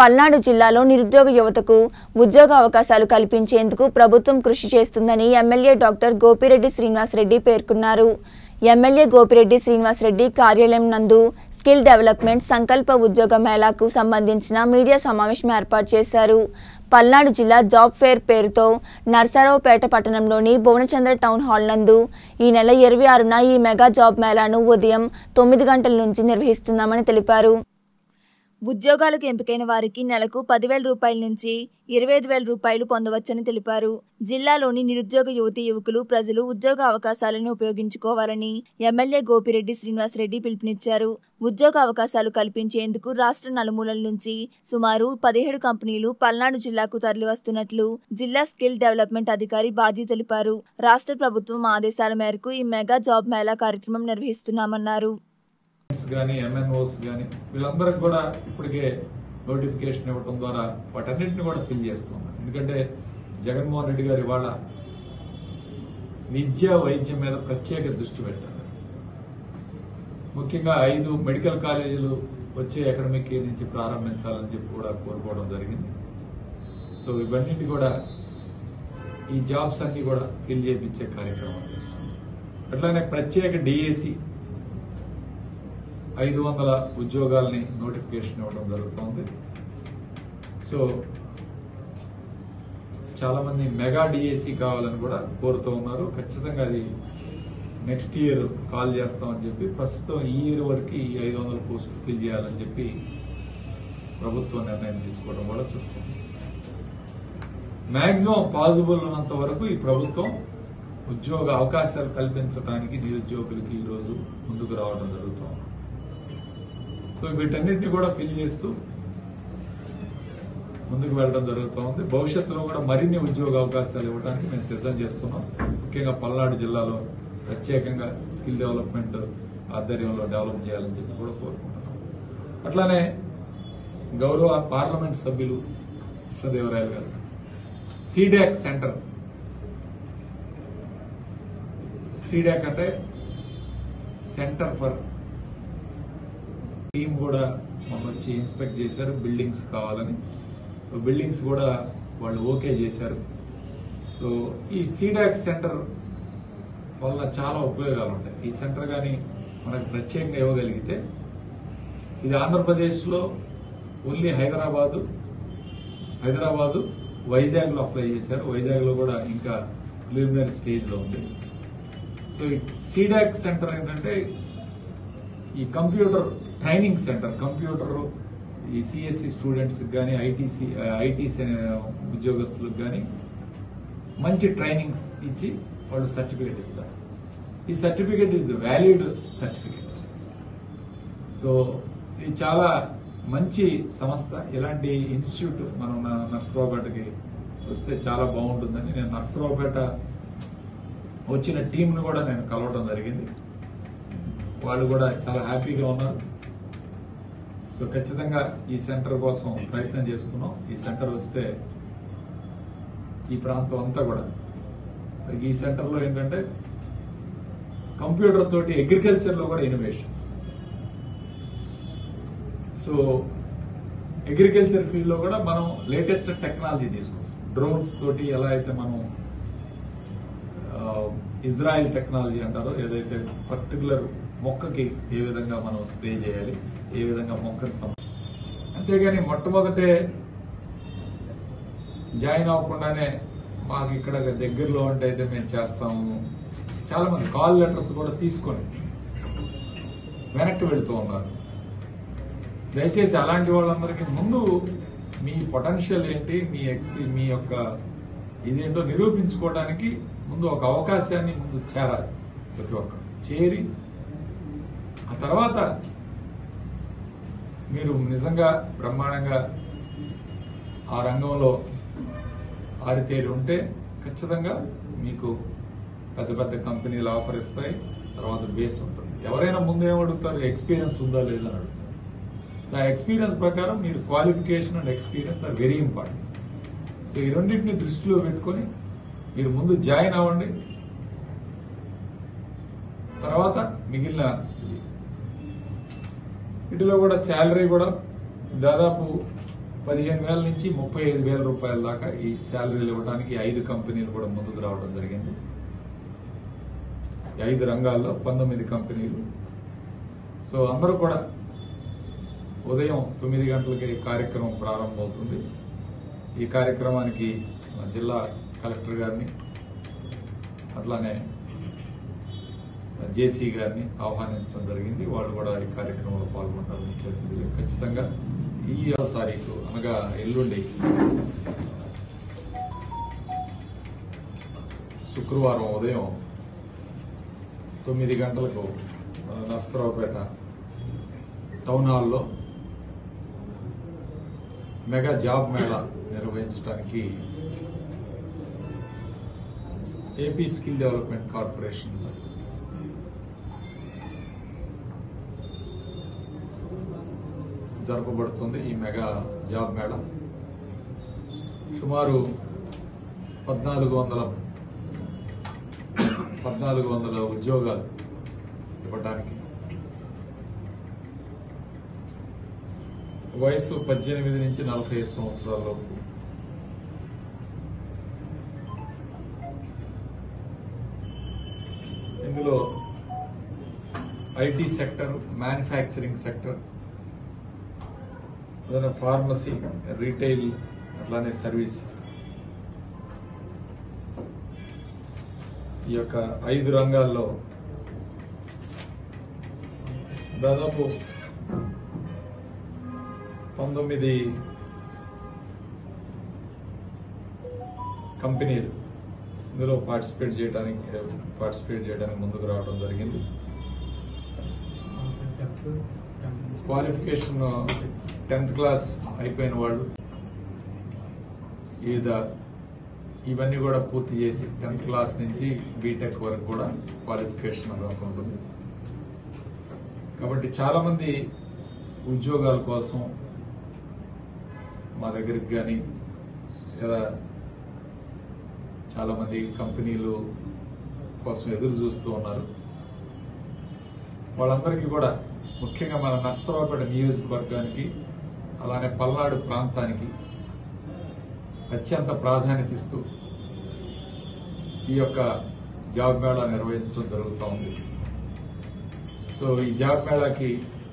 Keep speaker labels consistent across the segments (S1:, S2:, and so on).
S1: పల్నాడు జిల్లాలో నిరుద్యోగ యువతకు ఉద్యోగ అవకాశాలు కల్పించేందుకు ప్రభుత్వం కృషి చేస్తుందని ఎమ్మెల్యే డాక్టర్ గోపిరెడ్డి శ్రీనివాసరెడ్డి పేర్కొన్నారు ఎమ్మెల్యే గోపిరెడ్డి శ్రీనివాసరెడ్డి కార్యాలయం నందు స్కిల్ డెవలప్మెంట్ సంకల్ప ఉద్యోగ మేళాకు సంబంధించిన మీడియా సమావేశం ఏర్పాటు చేశారు పల్నాడు జిల్లా జాబ్ ఫేర్ పేరుతో నర్సారావుపేట పట్టణంలోని భువనచంద్ర టౌన్ హాల్ నందు ఈ నెల ఇరవై ఆరున ఈ మెగా జాబ్ మేళాను ఉదయం తొమ్మిది గంటల నుంచి నిర్వహిస్తున్నామని తెలిపారు ఉద్యోగాలకు ఎంపికైన వారికి నెలకు పదివేల రూపాయల నుంచి ఇరవై ఐదు వేల రూపాయలు పొందవచ్చని తెలిపారు జిల్లాలోని నిరుద్యోగ యువతీ యువకులు ప్రజలు ఉద్యోగ అవకాశాలను ఉపయోగించుకోవాలని ఎమ్మెల్యే గోపిరెడ్డి శ్రీనివాసరెడ్డి పిలుపునిచ్చారు ఉద్యోగ అవకాశాలు కల్పించేందుకు రాష్ట్ర నలుమూలల నుంచి సుమారు పదిహేడు కంపెనీలు పల్నాడు జిల్లాకు తరలివస్తున్నట్లు జిల్లా స్కిల్ డెవలప్మెంట్ అధికారి బాజీ తెలిపారు రాష్ట్ర ప్రభుత్వం ఆదేశాల మేరకు ఈ మెగా జాబ్ మేళా కార్యక్రమం నిర్వహిస్తున్నామన్నారు
S2: కానీ ఎంఎన్ఓస్ కానీ వీళ్ళందరికి కూడా ఇప్పటికే నోటిఫికేషన్ ఇవ్వడం ద్వారా వాటన్నిటిని కూడా ఫిల్ చేస్తున్నాం ఎందుకంటే జగన్మోహన్ రెడ్డి గారు ఇవాళ విద్య వైద్యం మీద ప్రత్యేక దృష్టి పెట్టారు ముఖ్యంగా ఐదు మెడికల్ కాలేజీలు వచ్చే అకాడమిక్ ఇయర్ నుంచి ప్రారంభించాలని చెప్పి కూడా కోరుకోవడం జరిగింది సో ఇవన్నిటి కూడా ఈ జాబ్స్ అన్ని కూడా ఫిల్ చేయించే కార్యక్రమం చేస్తుంది అట్లానే ప్రత్యేక డిఏసి ఐదు వందల ఉద్యోగాల్ని నోటిఫికేషన్ ఇవ్వడం జరుగుతోంది సో చాలా మంది మెగా డిఏసి కావాలని కూడా కోరుతూ ఉన్నారు ఖచ్చితంగా అది నెక్స్ట్ ఇయర్ కాల్ చేస్తామని చెప్పి ప్రస్తుతం ఈ ఇయర్ వరకు ఈ ఐదు వందల పోస్టులు ఫిల్ చేయాలని చెప్పి ప్రభుత్వం నిర్ణయం తీసుకోవడం కూడా చూస్తుంది మాక్సిమం పాసిబుల్ ఉన్నంత వరకు ఈ ప్రభుత్వం ఉద్యోగ అవకాశాలు కల్పించడానికి నిరుద్యోగులకి ఈరోజు ముందుకు రావడం జరుగుతోంది సో వీటన్నిటిని కూడా ఫిల్ చేస్తూ ముందుకు వెళ్ళడం జరుగుతూ ఉంది భవిష్యత్తులో కూడా మరిన్ని ఉద్యోగ అవకాశాలు ఇవ్వడానికి మేము సిద్ధం చేస్తున్నాం ముఖ్యంగా పల్నాడు జిల్లాలో ప్రత్యేకంగా స్కిల్ డెవలప్మెంట్ ఆధ్వర్యంలో డెవలప్ చేయాలని చెప్పి కూడా కోరుకుంటున్నాం అట్లానే గౌరవ పార్లమెంట్ సభ్యులు కృష్ణదేవరాయలు గారు సీడాక్ సెంటర్ సీడాక్ అంటే సెంటర్ ఫర్ టీం కూడా మొన్న వచ్చి ఇన్స్పెక్ట్ చేశారు బిల్డింగ్స్ కావాలని బిల్డింగ్స్ కూడా వాళ్ళు ఓకే చేశారు సో ఈ సీడాక్ సెంటర్ వల్ల చాలా ఉపయోగాలు ఉంటాయి ఈ సెంటర్ కానీ మనకు ప్రత్యేకంగా ఇవ్వగలిగితే ఇది ఆంధ్రప్రదేశ్లో ఓన్లీ హైదరాబాదు హైదరాబాదు వైజాగ్లో అప్లై చేశారు వైజాగ్లో కూడా ఇంకా ప్రిలిమినరీ స్టేజ్లో ఉంది సో ఈ సీడాక్ సెంటర్ ఏంటంటే ఈ కంప్యూటర్ ట్రైనింగ్ సెంటర్ కంప్యూటర్ ఈ సిఎస్సి స్టూడెంట్స్ కానీ ఐటీసీ ఐటీ ఉద్యోగస్తులకు కానీ మంచి ట్రైనింగ్స్ ఇచ్చి వాళ్ళు సర్టిఫికేట్ ఇస్తారు ఈ certificate is valid certificate so ఇది చాలా మంచి సంస్థ ఇలాంటి ఇన్స్టిట్యూట్ మనం న- నర్సరావుపేటకి వస్తే చాలా బాగుంటుందని నేను నర్సరావుపేట వచ్చిన టీంను కూడా నేను కలవడం జరిగింది వాళ్ళు కూడా చాలా హ్యాపీగా ఉన్నారు సో ఖచ్చితంగా ఈ సెంటర్ కోసం ప్రయత్నం చేస్తున్నాం ఈ సెంటర్ వస్తే ఈ ప్రాంతం అంతా కూడా ఈ సెంటర్లో ఏంటంటే కంప్యూటర్ తోటి అగ్రికల్చర్లో కూడా ఇన్నోవేషన్స్ సో అగ్రికల్చర్ ఫీల్డ్లో కూడా మనం లేటెస్ట్ టెక్నాలజీ తీసుకొస్తాం డ్రోన్స్ తోటి ఎలా అయితే మనం ఆ, ఇజ్రాయెల్ టెక్నాలజీ అంటారో ఏదైతే పర్టికులర్ మొక్కకి ఏ విధంగా మనం స్ప్రే చేయాలి ఏ విధంగా మొక్కని సం అంతేగాని మొట్టమొదటే జాయిన్ అవ్వకుండానే మాకు ఇక్కడ దగ్గరలో ఉంటే అయితే మేము చేస్తాము చాలా మంది కాల్ లెటర్స్ కూడా తీసుకొని వెనక్కి వెళుతూ ఉన్నారు దయచేసి అలాంటి వాళ్ళందరికీ ముందు మీ పొటెన్షియల్ ఏంటి మీ ఎక్స్పీ మీ యొక్క ఇదేంటో నిరూపించుకోవడానికి ముందు ఒక అవకాశాన్ని ముందు చేరాలి ప్రతి ఒక్కరు చేరి ఆ తర్వాత మీరు నిజంగా బ్రహ్మాండంగా ఆ రంగంలో ఆరితేరి ఉంటే ఖచ్చితంగా మీకు పెద్ద పెద్ద కంపెనీలు ఆఫర్ ఇస్తాయి తర్వాత బేస్ ఉంటుంది ఎవరైనా ముందు ఏం అడుగుతారు ఎక్స్పీరియన్స్ ఉందా లేదా అని అడుగుతారు సో ఆ ఎక్స్పీరియన్స్ ప్రకారం మీరు qualification and experience are very important so ఈ రెండింటిని దృష్టిలో పెట్టుకొని మీరు ముందు జాయిన్ అవ్వండి తర్వాత మిగిలిన ఇవి. వీటిలో కూడా శాలరీ కూడా దాదాపు పదిహేను వేల నుంచి ముప్పై ఐదు వేల రూపాయల దాకా ఈ శాలరీలు ఇవ్వడానికి ఐదు కంపెనీలు కూడా ముందుకు రావడం జరిగింది ఈ ఐదు రంగాల్లో పంతొమ్మిది కంపెనీలు సో అందరూ కూడా ఉదయం తొమ్మిది గంటలకి ఈ కార్యక్రమం ప్రారంభమవుతుంది ఈ కార్యక్రమానికి మా జిల్లా కలెక్టర్ గారిని అట్లానే జేసీ గారిని ఆహ్వానించడం జరిగింది వాళ్ళు కూడా ఈ కార్యక్రమంలో పాల్గొంటారు ముఖ్య అతిథులు ఖచ్చితంగా ఈ ఆరో తారీఖు అనగా ఎల్లుండి శుక్రవారం ఉదయం తొమ్మిది గంటలకు మన నర్సరావుపేట టౌన్ హాల్లో మెగా జాబ్ మేళా నిర్వహించడానికి ఏపీ స్కిల్ డెవలప్మెంట్ కార్పొరేషన్ జరపబడుతుంది ఈ మెగా జాబ్ మేళా సుమారు పద్నాలుగు వందల పద్నాలుగు వందల ఉద్యోగాలు ఇవ్వడానికి వయసు పద్దెనిమిది నుంచి నలభై ఐదు సంవత్సరాల లోపు ఇందులో ఐటీ సెక్టర్ మ్యానుఫ్యాక్చరింగ్ సెక్టర్ ఏదైనా ఫార్మసీ రీటైల్ అట్లానే సర్వీస్ ఈ యొక్క ఐదు రంగాల్లో దాదాపు పంతొమ్మిది కంపెనీలు ఇందులో పార్టిసిపేట్ చేయడానికి పార్టిసిపేట్ చేయడానికి ముందుకు రావడం జరిగింది క్వాలిఫికేషన్ టెన్త్ క్లాస్ అయిపోయిన వాళ్ళు ఈద ఇవన్నీ కూడా పూర్తి చేసి టెన్త్ క్లాస్ నుంచి బీటెక్ వరకు కూడా క్వాలిఫికేషన్ అర్హత ఉంటుంది కాబట్టి చాలా మంది ఉద్యోగాల కోసం మా దగ్గరికి కానీ లేదా చాలా మంది కంపెనీలు కోసం ఎదురు చూస్తూ ఉన్నారు వాళ్ళందరికీ కూడా ముఖ్యంగా మన నర్సరావుపేట నియోజకవర్గానికి అలానే పల్నాడు ప్రాంతానికి అత్యంత ప్రాధాన్యత ఇస్తూ ఈ యొక్క జాబ్ మేళా నిర్వహించడం జరుగుతూ ఉంది సో ఈ జాబ్ మేళాకి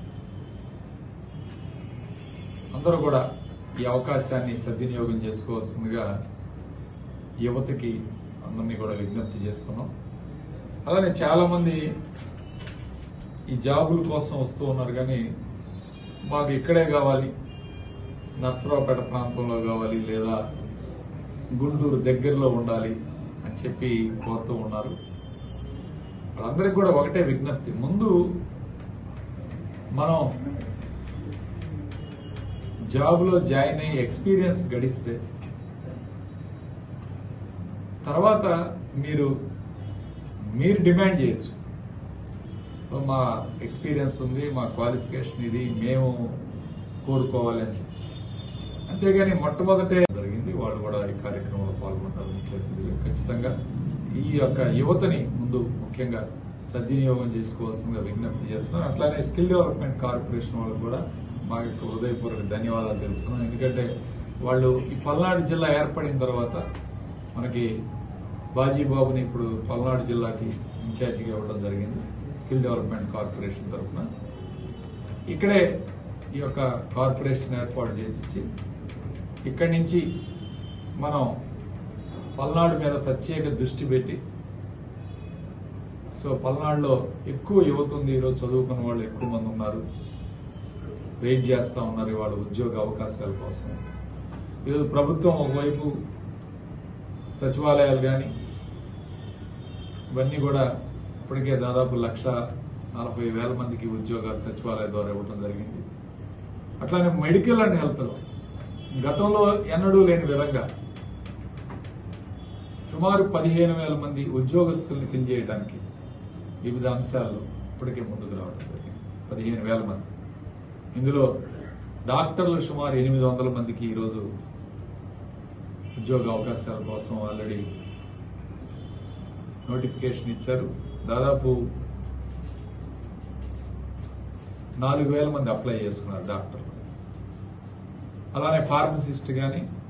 S2: అందరూ కూడా ఈ అవకాశాన్ని సద్వినియోగం చేసుకోవాల్సిందిగా యువతకి అందరినీ కూడా విజ్ఞప్తి చేస్తున్నాం అలానే చాలా మంది ఈ జాబుల కోసం వస్తూ ఉన్నారు కానీ మాకు ఇక్కడే కావాలి నర్సరావుపేట ప్రాంతంలో కావాలి లేదా గుంటూరు దగ్గరలో ఉండాలి అని చెప్పి కోరుతూ ఉన్నారు వాళ్ళందరికీ కూడా ఒకటే విజ్ఞప్తి ముందు మనం జాబ్లో జాయిన్ అయ్యి ఎక్స్పీరియన్స్ గడిస్తే తర్వాత మీరు మీరు డిమాండ్ చేయొచ్చు సో మా ఎక్స్పీరియన్స్ ఉంది మా క్వాలిఫికేషన్ ఇది మేము కోరుకోవాలి అని చెప్పి అంతేగాని మొట్టమొదటే జరిగింది వాళ్ళు కూడా ఈ కార్యక్రమంలో పాల్గొంటారు ముఖ్య అతిథులు ఖచ్చితంగా ఈ యొక్క యువతని ముందు ముఖ్యంగా సద్వినియోగం చేసుకోవాల్సిందిగా విజ్ఞప్తి చేస్తున్నాం అట్లానే స్కిల్ డెవలప్మెంట్ కార్పొరేషన్ వాళ్ళకు కూడా మా యొక్క హృదయపూర్వక ధన్యవాదాలు తెలుపుతున్నాం ఎందుకంటే వాళ్ళు ఈ పల్నాడు జిల్లా ఏర్పడిన తర్వాత మనకి బాజీబాబుని ఇప్పుడు పల్నాడు జిల్లాకి ఇన్ఛార్జిగా ఇవ్వడం జరిగింది స్కిల్ డెవలప్మెంట్ కార్పొరేషన్ తరఫున ఇక్కడే ఈ యొక్క కార్పొరేషన్ ఏర్పాటు చేయించి ఇక్కడి నుంచి మనం పల్నాడు మీద ప్రత్యేక దృష్టి పెట్టి సో పల్నాడులో ఎక్కువ యువత ఉంది ఈరోజు చదువుకున్న వాళ్ళు ఎక్కువ మంది ఉన్నారు వెయిట్ చేస్తూ ఉన్నారు ఇవాళ ఉద్యోగ అవకాశాల కోసం ఈరోజు ప్రభుత్వం ఒకవైపు సచివాలయాలు కానీ ఇవన్నీ కూడా ఇప్పటికే దాదాపు లక్ష నలభై వేల మందికి ఉద్యోగాలు సచివాలయం ద్వారా ఇవ్వడం జరిగింది అట్లానే మెడికల్ అండ్ హెల్త్లో గతంలో ఎన్నడూ లేని విధంగా సుమారు పదిహేను వేల మంది ఉద్యోగస్తుల్ని ఫిల్ చేయడానికి వివిధ అంశాల్లో ఇప్పటికే ముందుకు రావడం జరిగింది పదిహేను వేల మంది ఇందులో డాక్టర్లు సుమారు ఎనిమిది వందల మందికి ఈరోజు ఉద్యోగ అవకాశాల కోసం ఆల్రెడీ నోటిఫికేషన్ ఇచ్చారు దాదాపు నాలుగు వేల మంది అప్లై చేసుకున్నారు డాక్టర్లు అలానే ఫార్మసిస్ట్ కానీ